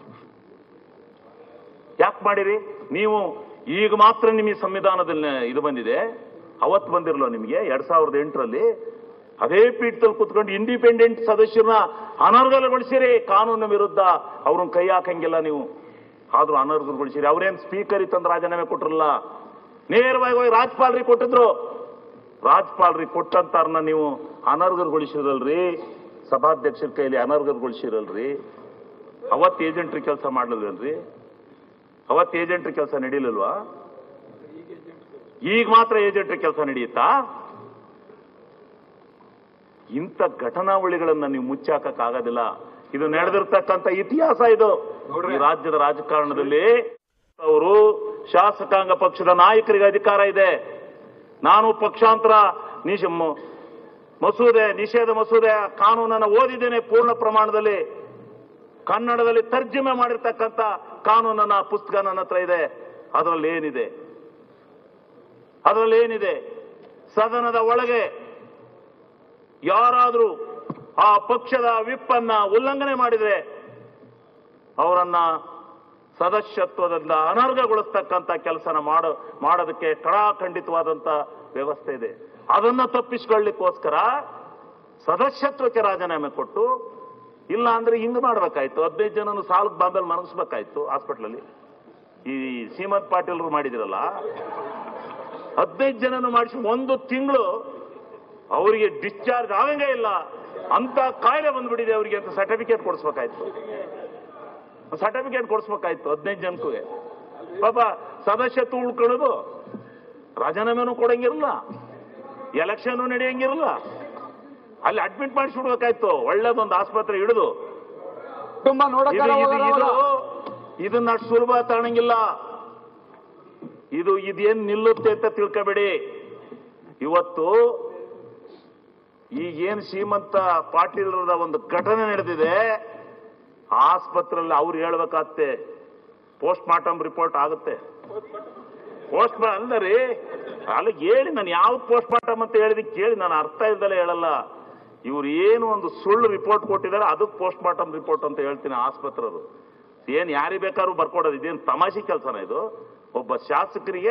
ಯಾಕೆ ಮಾಡಿರಿ ನೀವು ಈಗ ಮಾತ್ರ ನಿಮಗೆ ಸಂವಿಧಾನದಲ್ಲಿ ಇದು ಬಂದಿದೆ ಅವತ್ತು ಬಂದಿರಲ್ಲ ನಿಮಗೆ ಎರಡ್ ಸಾವಿರದ ಎಂಟರಲ್ಲಿ ಅದೇ ಪೀಠದಲ್ಲಿ ಕುತ್ಕೊಂಡು ಇಂಡಿಪೆಂಡೆಂಟ್ ಸದಸ್ಯರನ್ನ ಅನರ್ಹಗೊಳಿಸಿರಿ ಕಾನೂನು ವಿರುದ್ಧ ಅವ್ರನ್ನ ಕೈ ಹಾಕಂಗಿಲ್ಲ ನೀವು ಆದ್ರೂ ಅನರ್ಹಗೊಳಿಸಿರಿ ಅವ್ರೇನ್ ಸ್ಪೀಕರ್ ಇತ್ತಂದ್ರೆ ರಾಜೀನಾಮೆ ಕೊಟ್ರಲ್ಲ ನೇರವಾಗಿ ಹೋಗಿ ರಾಜ್ಪಾಲ್ರಿಗೆ ಕೊಟ್ಟಿದ್ರು ರಾಜ್ಪಾಲ್ರಿಗೆ ಕೊಟ್ಟಂತಾರನ್ನ ನೀವು ಅನರ್ಹಗೊಳಿಸಿರಲ್ರಿ ಸಭಾಧ್ಯಕ್ಷರ ಕೈಲಿ ಅನರ್ಹಗೊಳಿಸಿರಲ್ರಿ ಅವತ್ತು ಏಜೆಂಟ್ರಿ ಕೆಲಸ ಮಾಡ್ಲಿಲ್ವೇನ್ರಿ ಅವತ್ತು ಏಜೆಂಟ್ರಿ ಕೆಲಸ ನಡೀಲಿಲ್ವಾ ಈಗ ಮಾತ್ರ ಏಜೆಂಟ್ರಿ ಕೆಲಸ ನಡೆಯುತ್ತಾ ಇಂಥ ಘಟನಾವಳಿಗಳನ್ನ ನೀವು ಮುಚ್ಚಾಕಕ್ಕಾಗೋದಿಲ್ಲ ಇದು ನಡೆದಿರ್ತಕ್ಕಂಥ ಇತಿಹಾಸ ಇದು ಈ ರಾಜ್ಯದ ರಾಜಕಾರಣದಲ್ಲಿ ಅವರು ಶಾಸಕಾಂಗ ಪಕ್ಷದ ನಾಯಕರಿಗೆ ಅಧಿಕಾರ ಇದೆ ನಾನು ಪಕ್ಷಾಂತರ ನಿಷ ಮ- ಮಸೂದೆ ನಿಷೇಧ ಮಸೂದೆ ಕಾನೂನನ್ನು ಓದಿದ್ದೇನೆ ಪೂರ್ಣ ಪ್ರಮಾಣದಲ್ಲಿ ಕನ್ನಡದಲ್ಲಿ ತರ್ಜುಮೆ ಮಾಡಿರ್ತಕ್ಕಂಥ ಕಾನೂನನ್ನ ಪುಸ್ತಕ ನನ್ನ ಹತ್ರ ಇದೆ ಅದರಲ್ಲಿ ಏನಿದೆ ಅದರಲ್ಲಿ ಏನಿದೆ ಸದನದ ಒಳಗೆ ಯಾರಾದರೂ ಆ ಪಕ್ಷದ ವಿಪ್ಪನ್ನ ಉಲ್ಲಂಘನೆ ಮಾಡಿದ್ರೆ ಅವರನ್ನ ಸದಸ್ಯತ್ವದಿಂದ ಅನರ್ಹಗೊಳಿಸ್ತಕ್ಕಂಥ ಕೆಲಸನ ಮಾಡೋ ಮಾಡೋದಕ್ಕೆ ಕಡಾಖಂಡಿತವಾದಂತ ವ್ಯವಸ್ಥೆ ಇದೆ ಅದನ್ನ ತಪ್ಪಿಸ್ಕೊಳ್ಳಿಕ್ಕೋಸ್ಕರ ಸದಸ್ಯತ್ವಕ್ಕೆ ರಾಜೀನಾಮೆ ಕೊಟ್ಟು ಇಲ್ಲ ಅಂದ್ರೆ ಹಿಂಗ್ ಮಾಡ್ಬೇಕಾಯ್ತು ಹದಿನೈದು ಜನನು ಸಾಲದ ಬಾಂಬೆಲ್ ಮನಗಿಸ್ಬೇಕಾಯ್ತು ಹಾಸ್ಪಿಟ್ಲಲ್ಲಿ ಈ ಸೀಮಂತ್ ಪಾಟೀಲ್ರು ಮಾಡಿದಿರಲ್ಲ ಹದಿನೈದು ಜನನು ಮಾಡಿಸಿ ಒಂದು ತಿಂಗಳು ಅವರಿಗೆ ಡಿಸ್ಚಾರ್ಜ್ ಆಗಂಗೇ ಇಲ್ಲ ಅಂತ ಕಾಯಿಲೆ ಬಂದ್ಬಿಟ್ಟಿದೆ ಅವರಿಗೆ ಅಂತ ಸರ್ಟಿಫಿಕೇಟ್ ಕೊಡಿಸ್ಬೇಕಾಯ್ತು ಸರ್ಟಿಫಿಕೇಟ್ ಕೊಡಿಸ್ಬೇಕಾಯ್ತು ಹದಿನೈದು ಜನಕ್ಕೂ ಪಾಪ ಸದಸ್ಯತ್ವ ಉಳ್ಕೊಳ್ಳೋದು ರಾಜೀನಾಮೆನೂ ಕೊಡಂಗಿರಲ್ಲ ಎಲೆಕ್ಷನ್ ನಡೆಯಂಗಿರಲ್ಲ ಅಲ್ಲಿ ಅಡ್ಮಿಟ್ ಮಾಡಿಸ್ಬಿಡ್ಬೇಕಾಯ್ತು ಒಳ್ಳೇದೊಂದು ಆಸ್ಪತ್ರೆ ಹಿಡಿದು ತುಂಬಾ ನೋಡಕ್ಕೆ ಇದು ಇದು ಆಗಲ್ಲ ಇದು ಅವಾಗ. ಇದನ್ನ ಅಷ್ಟು ಸುಲಭ ತಗೊಳಂಗಿಲ್ಲ ಇದು ಇದೇನ್ ನಿಲ್ಲುತ್ತೆ ಅಂತ ತಿಳ್ಕೊಬೇಡಿ ಇವತ್ತು ಈಗೇನ್ ಶ್ರೀಮಂತ ಪಾಟೀಲರ ಒಂದು ಘಟನೆ ನಡೆದಿದೆ ಆಸ್ಪತ್ರೆಯಲ್ಲಿ ಅವ್ರು ಹೇಳ್ಬೇಕಾಗತ್ತೆ ಪೋಸ್ಟ್ ಮಾರ್ಟಮ್ ರಿಪೋರ್ಟ್ ಆಗುತ್ತೆ ಪೋಸ್ಟ್ ಅಲ್ಲರಿ ಅಲ್ಲ ಹೇಳಿ ನಾನು ಯಾವ ಪೋಸ್ಟ್ ಮಾರ್ಟಮ್ ಅಂತ ಹೇಳಿದ ಕೇಳಿ ನಾನು ಅರ್ಥ ಇಲ್ದಲೇ ಹೇಳಲ್ಲ ಇವ್ರು ಏನು ಒಂದು ಸುಳ್ಳು ರಿಪೋರ್ಟ್ ಕೊಟ್ಟಿದ್ದಾರೆ ಅದಕ್ಕೆ ಪೋಸ್ಟ್ ಮಾರ್ಟಮ್ ರಿಪೋರ್ಟ್ ಅಂತ ಹೇಳ್ತೀನಿ ಆಸ್ಪತ್ರೆಯವರು ಏನ್ ಯಾರಿಗೆ ಬೇಕಾದ್ರೂ ಬರ್ಕೊಡೋದು ಇದೇನು ತಮಾಷೆ ಕೆಲಸನ ಇದು ಒಬ್ಬ ಶಾಸಕರಿಗೆ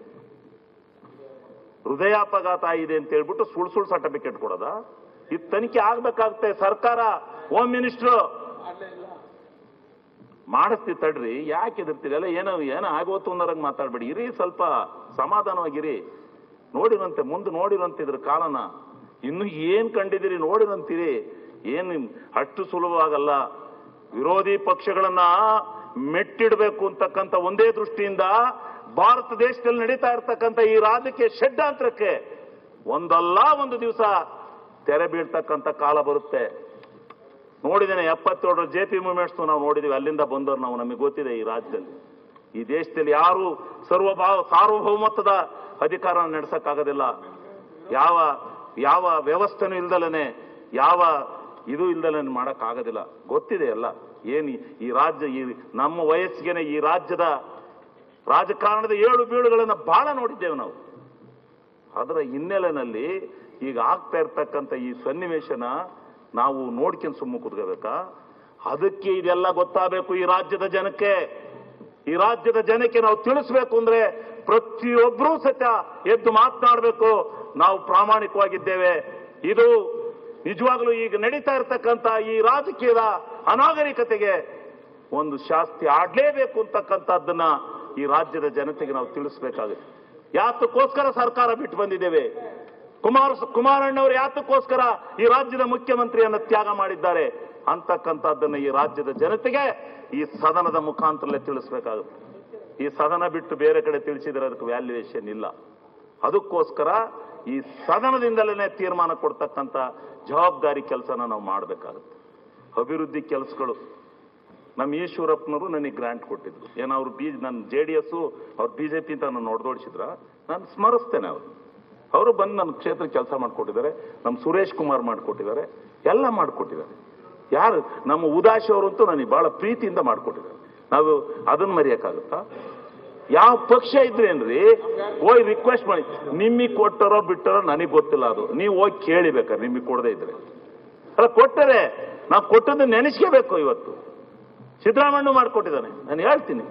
ಹೃದಯಾಪಘಾತ ಇದೆ ಅಂತ ಹೇಳ್ಬಿಟ್ಟು ಸುಳ್ಳು ಸುಳ್ಳು ಸರ್ಟಿಫಿಕೇಟ್ ಕೊಡೋದ ಇದು ತನಿಖೆ ಆಗ್ಬೇಕಾಗುತ್ತೆ ಸರ್ಕಾರ ಹೋಮ್ ಮಿನಿಸ್ಟ್ರು ಮಾಡಿಸ್ತಿ ತಡ್ರಿ ಯಾಕೆ ಎದುರ್ತೀರಿ ಎಲ್ಲ ಏನೋ ಏನೋ ಆಗೋತು ಅನ್ನೋರಂಗೆ ಮಾತಾಡ್ಬೇಡಿ ಇರಿ ಸ್ವಲ್ಪ ಸಮಾಧಾನವಾಗಿರಿ ನೋಡಿರಂತೆ ಮುಂದೆ ನೋಡಿರಂತೆ ಇದ್ರ ಕಾಲನ ಇನ್ನು ಏನ್ ಕಂಡಿದ್ದೀರಿ ನೋಡಿರಂತೀರಿ ಏನ್ ಅಷ್ಟು ಸುಲಭವಾಗಲ್ಲ ವಿರೋಧಿ ಪಕ್ಷಗಳನ್ನ ಮೆಟ್ಟಿಡಬೇಕು ಅಂತಕ್ಕಂಥ ಒಂದೇ ದೃಷ್ಟಿಯಿಂದ ಭಾರತ ದೇಶದಲ್ಲಿ ನಡೀತಾ ಇರ್ತಕ್ಕಂಥ ಈ ರಾಜಕೀಯ ಷಡ್ಡಾಂತರಕ್ಕೆ ಒಂದಲ್ಲ ಒಂದು ದಿವಸ ತೆರೆ ಬೀಳ್ತಕ್ಕಂಥ ಕಾಲ ಬರುತ್ತೆ ನೋಡಿದ್ದೇನೆ ಎಪ್ಪತ್ತೇಳರ ಜೆ ಪಿ ಮೂವ್ಮೆಂಟ್ಸ್ ನಾವು ನೋಡಿದೀವಿ ಅಲ್ಲಿಂದ ಬಂದವರು ನಾವು ನಮಗೆ ಗೊತ್ತಿದೆ ಈ ರಾಜ್ಯದಲ್ಲಿ ಈ ದೇಶದಲ್ಲಿ ಯಾರು ಸರ್ವಭಾವ ಸಾರ್ವಭೌಮತ್ವದ ಅಧಿಕಾರ ನಡೆಸಕ್ಕಾಗೋದಿಲ್ಲ ಯಾವ ಯಾವ ವ್ಯವಸ್ಥೆನೂ ಇಲ್ದಲನೆ ಯಾವ ಇದು ಇಲ್ದಲನೆ ಮಾಡಕ್ಕಾಗೋದಿಲ್ಲ ಗೊತ್ತಿದೆ ಎಲ್ಲ ಏನು ಈ- ಈ ರಾಜ್ಯ ಈ ನಮ್ಮ ವಯಸ್ಸಿಗೆನೆ ಈ ರಾಜ್ಯದ ರಾಜಕಾರಣದ ಏಳು ಬೀಳುಗಳನ್ನ ಬಹಳ ನೋಡಿದ್ದೇವೆ ನಾವು ಅದರ ಹಿನ್ನೆಲೆಯಲ್ಲಿ ಈಗ ಆಗ್ತಾ ಇರ್ತಕ್ಕಂಥ ಈ ಸನ್ನಿವೇಶನ ನಾವು ನೋಡ್ಕೊಂಡು ಸುಮ್ಮ ಕೂತ್ಕೋಬೇಕಾ ಅದಕ್ಕೆ ಇದೆಲ್ಲ ಗೊತ್ತಾಗಬೇಕು ಈ ರಾಜ್ಯದ ಜನಕ್ಕೆ ಈ ರಾಜ್ಯದ ಜನಕ್ಕೆ ನಾವು ತಿಳಿಸ್ಬೇಕು ಅಂದ್ರೆ ಪ್ರತಿಯೊಬ್ಬರೂ ಸತ್ಯ ಎದ್ದು ಮಾತನಾಡಬೇಕು ನಾವು ಪ್ರಾಮಾಣಿಕವಾಗಿದ್ದೇವೆ ಇದು ನಿಜವಾಗ್ಲೂ ಈಗ ನಡೀತಾ ಇರತಕ್ಕಂತ ಈ ರಾಜಕೀಯದ ಅನಾಗರಿಕತೆಗೆ ಒಂದು ಶಾಸ್ತಿ ಆಡ್ಲೇಬೇಕು ಅಂತಕ್ಕಂಥದ್ದನ್ನ ಈ ರಾಜ್ಯದ ಜನತೆಗೆ ನಾವು ತಿಳಿಸ್ಬೇಕಾಗುತ್ತೆ ಯಾತಕ್ಕೋಸ್ಕರ ಸರ್ಕಾರ ಬಿಟ್ಟು ಬಂದಿದ್ದೇವೆ ಕುಮಾರ ಕುಮಾರಣ್ಣವರು ಯಾತಕ್ಕೋಸ್ಕರ ಈ ರಾಜ್ಯದ ಮುಖ್ಯಮಂತ್ರಿಯನ್ನ ತ್ಯಾಗ ಮಾಡಿದ್ದಾರೆ ಅಂತಕ್ಕಂಥದ್ದನ್ನ ಈ ರಾಜ್ಯದ ಜನತೆಗೆ ಈ ಸದನದ ಮುಖಾಂತರಲ್ಲೇ ತಿಳಿಸ್ಬೇಕಾಗುತ್ತೆ ಈ ಸದನ ಬಿಟ್ಟು ಬೇರೆ ಕಡೆ ತಿಳಿಸಿದ್ರೆ ಅದಕ್ಕೆ ವ್ಯಾಲ್ಯೂಯೇಷನ್ ಇಲ್ಲ ಅದಕ್ಕೋಸ್ಕರ ಈ ಸದನದಿಂದಲೇ ತೀರ್ಮಾನ ಕೊಡ್ತಕ್ಕಂಥ ಜವಾಬ್ದಾರಿ ಕೆಲಸನ ನಾವು ಮಾಡಬೇಕಾಗುತ್ತೆ ಅಭಿವೃದ್ಧಿ ಕೆಲಸಗಳು ನಮ್ಮ ಈಶ್ವರಪ್ಪನವರು ನನಗೆ ಗ್ರಾಂಟ್ ಕೊಟ್ಟಿದ್ರು ಏನೋ ಅವ್ರು ಬಿ ನನ್ನ ಜೆ ಡಿ ಎಸ್ ಅವ್ರು ಬಿಜೆಪಿ ಅಂತ ನಾನು ನೋಡ್ದೋಡಿಸಿದ್ರ ನಾನು ಸ್ಮರಿಸ್ತೇನೆ ಅವರು ಅವರು ಬಂದು ನನ್ನ ಕ್ಷೇತ್ರ ಕೆಲಸ ಮಾಡಿಕೊಟ್ಟಿದ್ದಾರೆ ನಮ್ಮ ಸುರೇಶ್ ಕುಮಾರ್ ಮಾಡಿಕೊಟ್ಟಿದ್ದಾರೆ ಎಲ್ಲ ಮಾಡಿಕೊಟ್ಟಿದ್ದಾರೆ ಯಾರು ನಮ್ಮ ಉದಾಶಿ ಅವರಂತೂ ನನಗೆ ಬಹಳ ಪ್ರೀತಿಯಿಂದ ಮಾಡಿಕೊಟ್ಟಿದ್ದಾರೆ ನಾವು ಅದನ್ನ ಮರೆಯಕ್ಕಾಗುತ್ತಾ ಯಾವ ಪಕ್ಷ ಇದ್ರೇನ್ರಿ ಹೋಗಿ ರಿಕ್ವೆಸ್ಟ್ ಮಾಡಿ ನಿಮಗೆ ಕೊಟ್ಟರೋ ಬಿಟ್ಟರೋ ನನಗೆ ಗೊತ್ತಿಲ್ಲ ಅದು ನೀವು ಹೋಗಿ ಕೇಳಿಬೇಕಾರೆ ನಿಮಗೆ ಕೊಡದೇ ಇದ್ರೆ ಅಲ್ಲ ಕೊಟ್ಟರೆ ನಾವು ಕೊಟ್ಟದ್ದು ನೆನೆಸ್ಕೋಬೇಕು ಇವತ್ತು ಸಿದ್ದರಾಮಣ್ಣ ಮಾಡಿಕೊಟ್ಟಿದ್ದಾನೆ ನಾನು ಹೇಳ್ತೀನಿ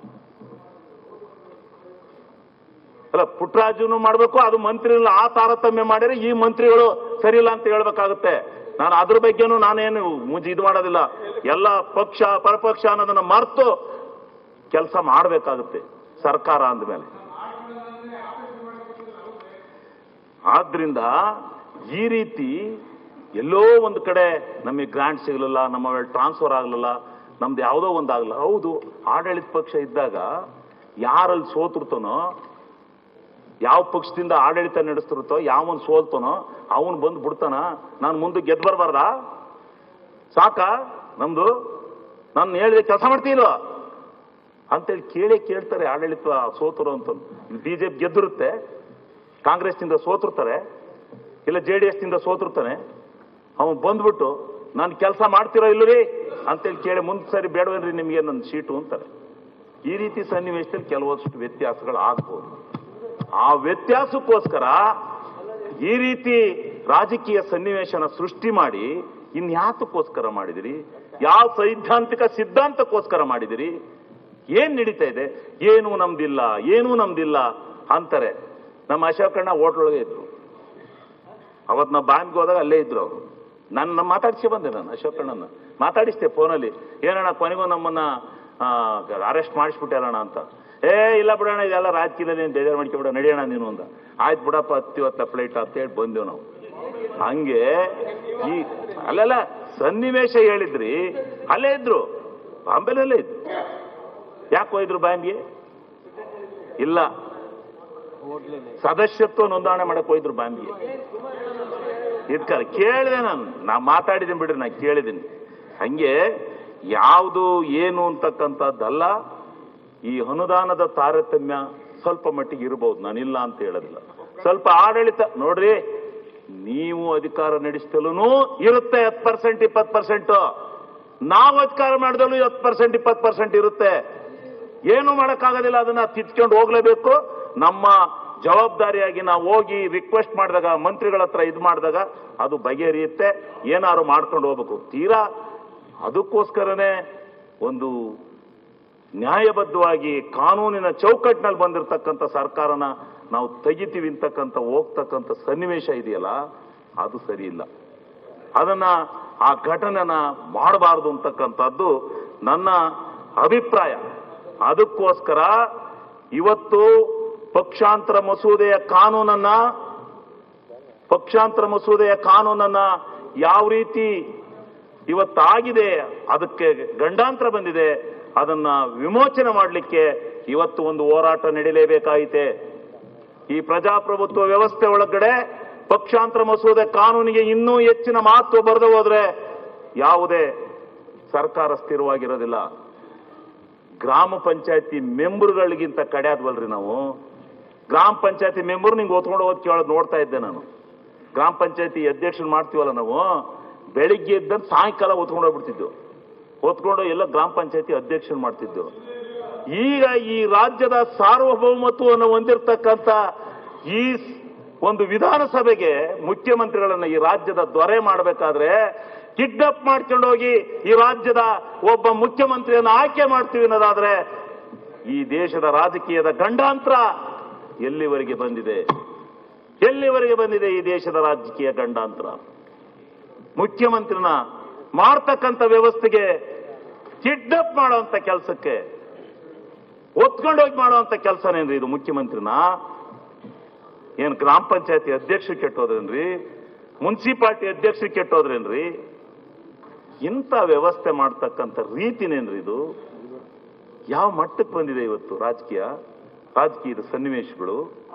ಅಲ್ಲ ಪುಟ್ಟರಾಜುನು ಮಾಡಬೇಕು ಅದು ಮಂತ್ರಿಗಳು ಆ ತಾರತಮ್ಯ ಮಾಡಿದ್ರೆ ಈ ಮಂತ್ರಿಗಳು ಸರಿ ಇಲ್ಲ ಅಂತ ಹೇಳ್ಬೇಕಾಗುತ್ತೆ ನಾನು ಅದ್ರ ಬಗ್ಗೆನೂ ನಾನೇನು ಮುಂಚೆ ಇದು ಮಾಡೋದಿಲ್ಲ ಎಲ್ಲ ಪಕ್ಷ ಪರಪಕ್ಷ ಅನ್ನೋದನ್ನ ಮರೆತು ಕೆಲಸ ಮಾಡಬೇಕಾಗುತ್ತೆ ಸರ್ಕಾರ ಅಂದಮೇಲೆ ಆದ್ರಿಂದ ಈ ರೀತಿ ಎಲ್ಲೋ ಒಂದು ಕಡೆ ನಮಗೆ ಗ್ರಾಂಟ್ ಸಿಗಲಿಲ್ಲ ನಮ್ಮ ಟ್ರಾನ್ಸ್ಫರ್ ಆಗಲಿಲ್ಲ ನಮ್ದು ಯಾವುದೋ ಒಂದು ಆಗಲ್ಲ ಹೌದು ಆಡಳಿತ ಪಕ್ಷ ಇದ್ದಾಗ ಯಾರಲ್ಲಿ ಸೋತಿರ್ತಾನೋ ಯಾವ ಪಕ್ಷದಿಂದ ಆಡಳಿತ ನಡೆಸ್ತಿರುತ್ತೋ ಯಾವನ್ ಸೋಲ್ತಾನೋ ಅವನು ಬಂದು ಬಿಡ್ತಾನ ನಾನು ಮುಂದೆ ಗೆದ್ದು ಬರಬಾರ್ದಾ ಸಾಕ ನಮ್ದು ನಾನು ಹೇಳಿದೆ ಕೆಲಸ ಮಾಡ್ತೀಲ್ವಾ ಅಂತೇಳಿ ಕೇಳೇ ಕೇಳ್ತಾರೆ ಆಡಳಿತ ಸೋತರು ಅಂತ ಬಿಜೆಪಿ ಗೆದ್ದಿರುತ್ತೆ ಕಾಂಗ್ರೆಸ್ನಿಂದ ಸೋತಿರ್ತಾರೆ ಇಲ್ಲ ಜೆ ಡಿ ಎಸ್ನಿಂದ ಸೋತಿರ್ತಾನೆ ಅವನು ಬಂದ್ಬಿಟ್ಟು ನಾನು ಕೆಲಸ ಮಾಡ್ತಿರೋ ಇಲ್ಲರಿ ಅಂತೇಳಿ ಕೇಳಿ ಮುಂದೆ ಸರಿ ಬೇಡವೇನ್ರಿ ನಿಮಗೆ ನನ್ನ ಸೀಟು ಅಂತಾರೆ ಈ ರೀತಿ ಸನ್ನಿವೇಶದಲ್ಲಿ ಕೆಲವಷ್ಟು ವ್ಯತ್ಯಾಸಗಳು ಆಗ್ಬೋದು ಆ ವ್ಯತ್ಯಾಸಕ್ಕೋಸ್ಕರ ಈ ರೀತಿ ರಾಜಕೀಯ ಸನ್ನಿವೇಶನ ಸೃಷ್ಟಿ ಮಾಡಿ ಇನ್ಯಾತಕ್ಕೋಸ್ಕರ ಮಾಡಿದಿರಿ ಯಾವ ಸೈದ್ಧಾಂತಿಕ ಸಿದ್ಧಾಂತಕ್ಕೋಸ್ಕರ ಮಾಡಿದಿರಿ ಏನ್ ನಡೀತಾ ಇದೆ ಏನೂ ನಮ್ದಿಲ್ಲ ಏನೂ ನಮ್ದಿಲ್ಲ ಅಂತಾರೆ ನಮ್ಮ ಅಶೋಕಣ್ಣ ಹೋಟ್ಲೊಳಗೆ ಇದ್ರು ಅವತ್ ನಾ ಬ್ಯಾಂಕ್ ಹೋದಾಗ ಅಲ್ಲೇ ಇದ್ರು ಅವರು ನನ್ನ ಮಾತಾಡಿಸಿ ಬಂದೆ ನಾನು ಅಶೋಕಣ್ಣನ ಮಾತಾಡಿಸ್ತೆ ಫೋನಲ್ಲಿ ಏನಣ್ಣ ಕೊನೆಗೂ ನಮ್ಮನ್ನ ಅರೆಸ್ಟ್ ಮಾಡಿಸ್ಬಿಟ್ಟಾರಣ ಅಂತ ಏ ಇಲ್ಲ ಬಿಡೋಣ ಇದೆಲ್ಲ ರಾಜಕೀಯದಲ್ಲಿ ನೀನು ಬೇಜಾರು ಮಾಡ್ಕೊಬಿಡ ನಡಿಯೋಣ ನೀನು ಅಂದ ಆಯ್ತು ಬಿಡಪ್ಪ ಹತ್ತಿವತ್ತ ಫ್ಲೈಟ್ ಅಂತ ಹೇಳಿ ಬಂದೆವು ನಾವು ಹಂಗೆ ಈ ಅಲ್ಲೆಲ್ಲ ಸನ್ನಿವೇಶ ಹೇಳಿದ್ರಿ ಅಲ್ಲೇ ಇದ್ರು ಬಾಂಬೆನಲ್ಲೇ ಇದ್ರು ಯಾಕೆ ಹೋಯ್ದ್ರು ಬಾಂಬೆಗೆ ಇಲ್ಲ ಸದಸ್ಯತ್ವ ನೋಂದಣಿ ಮಾಡಕ್ ಹೋಯ್ದ್ರು ಬಾಂಬಿಗೆ ಇದ್ಕಲ್ಲ ಕೇಳಿದೆ ನಾನು ನಾ ಮಾತಾಡಿದ್ದೀನಿ ಬಿಡ್ರಿ ನಾ ಕೇಳಿದ್ದೀನಿ ಹಂಗೆ ಯಾವುದು ಏನು ಅಂತಕ್ಕಂಥದ್ದಲ್ಲ ಈ ಅನುದಾನದ ತಾರತಮ್ಯ ಸ್ವಲ್ಪ ಮಟ್ಟಿಗೆ ಇರಬಹುದು ನಾನಿಲ್ಲ ಅಂತ ಹೇಳೋದಿಲ್ಲ ಸ್ವಲ್ಪ ಆಡಳಿತ ನೋಡ್ರಿ ನೀವು ಅಧಿಕಾರ ನಡೆಸ್ತಲೂ ಇರುತ್ತೆ ಹತ್ತು ಪರ್ಸೆಂಟ್ ಇಪ್ಪತ್ತು ಪರ್ಸೆಂಟ್ ನಾವು ಅಧಿಕಾರ ಮಾಡಿದಲ್ಲೂ ಹತ್ತು ಪರ್ಸೆಂಟ್ ಇಪ್ಪತ್ತು ಪರ್ಸೆಂಟ್ ಇರುತ್ತೆ ಏನು ಮಾಡೋಕ್ಕಾಗೋದಿಲ್ಲ ಅದನ್ನ ತಿದ್ಕೊಂಡು ಹೋಗ್ಲೇಬೇಕು ನಮ್ಮ ಜವಾಬ್ದಾರಿಯಾಗಿ ನಾವು ಹೋಗಿ ರಿಕ್ವೆಸ್ಟ್ ಮಾಡಿದಾಗ ಮಂತ್ರಿಗಳ ಹತ್ರ ಇದು ಮಾಡಿದಾಗ ಅದು ಬಗೆಹರಿಯುತ್ತೆ ಏನಾದ್ರು ಮಾಡ್ಕೊಂಡು ಹೋಗ್ಬೇಕು ತೀರಾ ಅದಕ್ಕೋಸ್ಕರನೇ ಒಂದು ನ್ಯಾಯಬದ್ಧವಾಗಿ ಕಾನೂನಿನ ಚೌಕಟ್ಟಿನಲ್ಲಿ ಬಂದಿರತಕ್ಕಂಥ ಸರ್ಕಾರನ ನಾವು ತೆಗಿತೀವಿ ಅಂತಕ್ಕಂಥ ಹೋಗ್ತಕ್ಕಂಥ ಸನ್ನಿವೇಶ ಇದೆಯಲ್ಲ ಅದು ಸರಿ ಇಲ್ಲ ಅದನ್ನ ಆ ಘಟನೆನ ಮಾಡಬಾರದು ಅಂತಕ್ಕಂಥದ್ದು ನನ್ನ ಅಭಿಪ್ರಾಯ ಅದಕ್ಕೋಸ್ಕರ ಇವತ್ತು ಪಕ್ಷಾಂತರ ಮಸೂದೆಯ ಕಾನೂನನ್ನ ಪಕ್ಷಾಂತರ ಮಸೂದೆಯ ಕಾನೂನನ್ನ ಯಾವ ರೀತಿ ಇವತ್ತಾಗಿದೆ ಅದಕ್ಕೆ ಗಂಡಾಂತರ ಬಂದಿದೆ ಅದನ್ನ ವಿಮೋಚನೆ ಮಾಡಲಿಕ್ಕೆ ಇವತ್ತು ಒಂದು ಹೋರಾಟ ನಡೀಲೇಬೇಕಾಯಿತೆ ಈ ಪ್ರಜಾಪ್ರಭುತ್ವ ವ್ಯವಸ್ಥೆ ಒಳಗಡೆ ಪಕ್ಷಾಂತರ ಮಸೂದೆ ಕಾನೂನಿಗೆ ಇನ್ನೂ ಹೆಚ್ಚಿನ ಮಹತ್ವ ಬರೆದು ಹೋದ್ರೆ ಯಾವುದೇ ಸರ್ಕಾರ ಸ್ಥಿರವಾಗಿರೋದಿಲ್ಲ ಗ್ರಾಮ ಪಂಚಾಯತಿ ಮೆಂಬರ್ಗಳಿಗಿಂತ ಕಡೆಯಾದ್ವಲ್ರಿ ನಾವು ಗ್ರಾಮ ಪಂಚಾಯತಿ ಮೆಂಬರ್ ನಿಂಗೆ ಓದ್ಕೊಂಡು ಹೋದ್ ಕೇಳೋದು ನೋಡ್ತಾ ಇದ್ದೆ ನಾನು ಗ್ರಾಮ ಪಂಚಾಯತಿ ಅಧ್ಯಕ್ಷರು ಮಾಡ್ತೀವಲ್ಲ ನಾವು ಬೆಳಿಗ್ಗೆ ಎದ್ದಂತ ಸಾಯಂಕಾಲ ಓದ್ಕೊಂಡು ಹೋಗ್ಬಿಡ್ತಿದ್ದು ಓದ್ಕೊಂಡು ಎಲ್ಲ ಗ್ರಾಮ ಪಂಚಾಯತಿ ಅಧ್ಯಕ್ಷರು ಮಾಡ್ತಿದ್ದು ಈಗ ಈ ರಾಜ್ಯದ ಸಾರ್ವಭೌಮತ್ವವನ್ನು ಹೊಂದಿರತಕ್ಕಂಥ ಈ ಸ್- ಒಂದು ವಿಧಾನಸಭೆಗೆ ಮುಖ್ಯಮಂತ್ರಿಗಳನ್ನ ಈ ರಾಜ್ಯದ ದೊರೆ ಮಾಡಬೇಕಾದ್ರೆ ಕಿಡ್ನಾಪ್ ಮಾಡ್ಕೊಂಡು ಹೋಗಿ ಈ ರಾಜ್ಯದ ಒಬ್ಬ ಮುಖ್ಯಮಂತ್ರಿಯನ್ನು ಆಯ್ಕೆ ಮಾಡ್ತೀವಿ ಅನ್ನೋದಾದ್ರೆ ಈ ದೇಶದ ರಾಜಕೀಯದ ಗಂಡಾಂತರ ಎಲ್ಲಿವರೆಗೆ ಬಂದಿದೆ ಎಲ್ಲಿವರೆಗೆ ಬಂದಿದೆ ಈ ದೇಶದ ರಾಜಕೀಯ ಗಂಡಾಂತರ ಮುಖ್ಯಮಂತ್ರಿನ ಮಾಡ್ತಕ್ಕಂಥ ವ್ಯವಸ್ಥೆಗೆ ಕಿಡ್ನಾಪ್ ಮಾಡುವಂತ ಕೆಲಸಕ್ಕೆ ಒತ್ಕೊಂಡೋಗಿ ಮಾಡುವಂತ ಕೆಲಸನೇನ್ರಿ ಇದು ಮುಖ್ಯಮಂತ್ರಿನ ಏನ್ ಗ್ರಾಮ ಪಂಚಾಯತಿ ಅಧ್ಯಕ್ಷರು ಕೆಟ್ಟೋದ್ರೇನ್ರಿ ಮುನ್ಸಿಪಾಲ್ಟಿ ಅಧ್ಯಕ್ಷರು ಕೆಟ್ಟೋದ್ರೇನ್ರಿ ಇಂಥ ವ್ಯವಸ್ಥೆ ಮಾಡ್ತಕ್ಕಂಥ ರೀತಿನೇನ್ರಿ ಇದು ಯಾವ ಮಟ್ಟಕ್ಕೆ ಬಂದಿದೆ ಇವತ್ತು ರಾಜಕೀಯ ರಾಜಕೀಯದ ಸನ್ನಿವೇಶಗಳು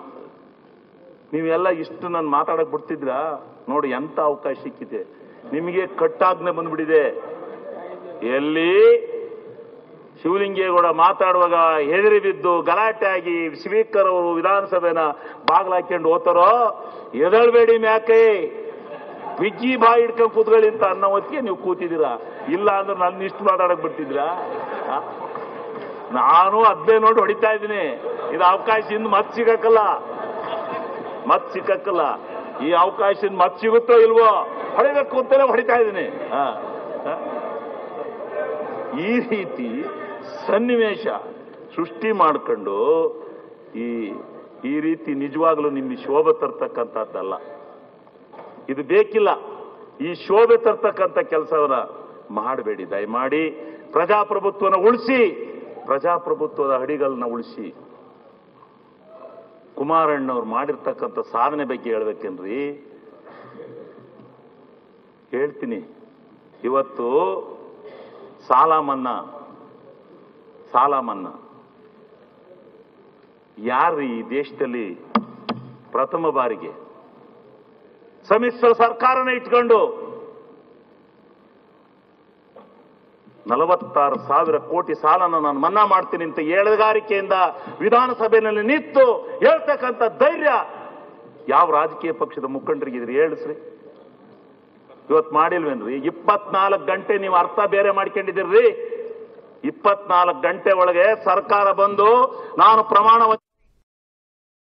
ನೀವೆಲ್ಲ ಇಷ್ಟು ನಾನು ಮಾತಾಡಕ್ ಬಿಡ್ತಿದ್ರಾ ನೋಡಿ ಎಂತ ಅವಕಾಶ ಸಿಕ್ಕಿದೆ ನಿಮಗೆ ಕಟ್ಟಾಜ್ಞೆ ಬಂದ್ಬಿಟ್ಟಿದೆ ಎಲ್ಲಿ ಶಿವಲಿಂಗೇಗೌಡ ಮಾತಾಡುವಾಗ ಹೆದರಿ ಬಿದ್ದು ಗಲಾಟೆ ಆಗಿ ಸ್ಪೀಕರ್ ಅವರು ವಿಧಾನಸಭೆನ ಬಾಗ್ಲಾಕೊಂಡು ಹೋತಾರೋ ಎದಳ್ಬೇಡಿ ಮ್ಯಾಕೆ ಬಿಗ್ಗಿ ಬಾಯಿ ಹಿಡ್ಕೊಂಡು ಕೂತ್ಕೊಳ್ಳಿ ಅಂತ ಅನ್ನೋ ಹೊತ್ತಿಗೆ ನೀವು ಕೂತಿದ್ದೀರಾ ಇಲ್ಲ ಅಂದ್ರೆ ನನ್ನ ಇಷ್ಟು ಮಾತಾಡಕ್ ಬಿಡ್ತಿದ್ರಾ ಆ? ನಾನು ಅದ್ದೇ ನೋಡಿ ಹೊಡಿತಾ ಇದ್ದೀನಿ ಇದು ಅವಕಾಶ ಇನ್ನು ಮತ್ ಸಿಗಕ್ಕಲ್ಲ ಮತ್ ಸಿಕ್ಕಕ್ಕಲ್ಲ ಈ ಅವಕಾಶ ಮತ್ ಸಿಗುತ್ತೋ ಇಲ್ವೋ ಹೊಡಿಬೇಕು ಅಂತಾನೆ ಹೊಡಿತಾ ಇದ್ದೀನಿ ಆ, ಆ. ಈ ರೀತಿ ಸನ್ನಿವೇಶ ಸೃಷ್ಟಿ ಮಾಡ್ಕೊಂಡು ಈ ಈ ರೀತಿ ನಿಜವಾಗ್ಲೂ ನಿಮಗೆ ಶೋಭೆ ತರ್ತಕ್ಕಂಥದ್ದಲ್ಲ ಇದು ಬೇಕಿಲ್ಲ ಈ ಶೋಭೆ ತರ್ತಕ್ಕಂಥ ಕೆಲಸವನ್ನ ಮಾಡಬೇಡಿ ದಯಮಾಡಿ ಪ್ರಜಾಪ್ರಭುತ್ವನ ಉಳಿಸಿ ಪ್ರಜಾಪ್ರಭುತ್ವದ ಅಡಿಗಳನ್ನ ಉಳಿಸಿ ಕುಮಾರಣ್ಣವ್ರು ಮಾಡಿರ್ತಕ್ಕಂಥ ಸಾಧನೆ ಬಗ್ಗೆ ಹೇಳ್ಬೇಕೇನ್ರಿ ಹೇಳ್ತೀನಿ ಇವತ್ತು ಸಾಲ ಮನ್ನಾ ಸಾಲ ಮನ್ನಾ ಯಾರು ಈ ದೇಶದಲ್ಲಿ ಪ್ರಥಮ ಬಾರಿಗೆ ಸಮ್ಮಿಶ್ರ ಸರ್ಕಾರನ ಇಟ್ಕೊಂಡು ನಲವತ್ತಾರು ಸಾವಿರ ಕೋಟಿ ಸಾಲನ ನಾನು ಮನ್ನಾ ಮಾಡ್ತೀನಿ ಅಂತ ಏಳುಗಾರಿಕೆಯಿಂದ ವಿಧಾನಸಭೆಯಲ್ಲಿ ನಿಂತು ಹೇಳ್ತಕ್ಕಂಥ ಧೈರ್ಯ ಯಾವ ರಾಜಕೀಯ ಪಕ್ಷದ ಮುಖಂಡರಿಗಿದ್ರಿ ಹೇಳಿಸ್ರಿ ಇವತ್ತು ಮಾಡಿಲ್ವೇನ್ರಿ ಇಪ್ಪತ್ನಾಲ್ಕು ಗಂಟೆ ನೀವು ಅರ್ಥ ಬೇರೆ ಮಾಡ್ಕೊಂಡಿದ್ದೀರ್ರಿ ಇಪ್ಪತ್ನಾಲ್ಕು ಗಂಟೆ ಒಳಗೆ ಸರ್ಕಾರ ಬಂದು ನಾನು ಪ್ರಮಾಣ ವಚನ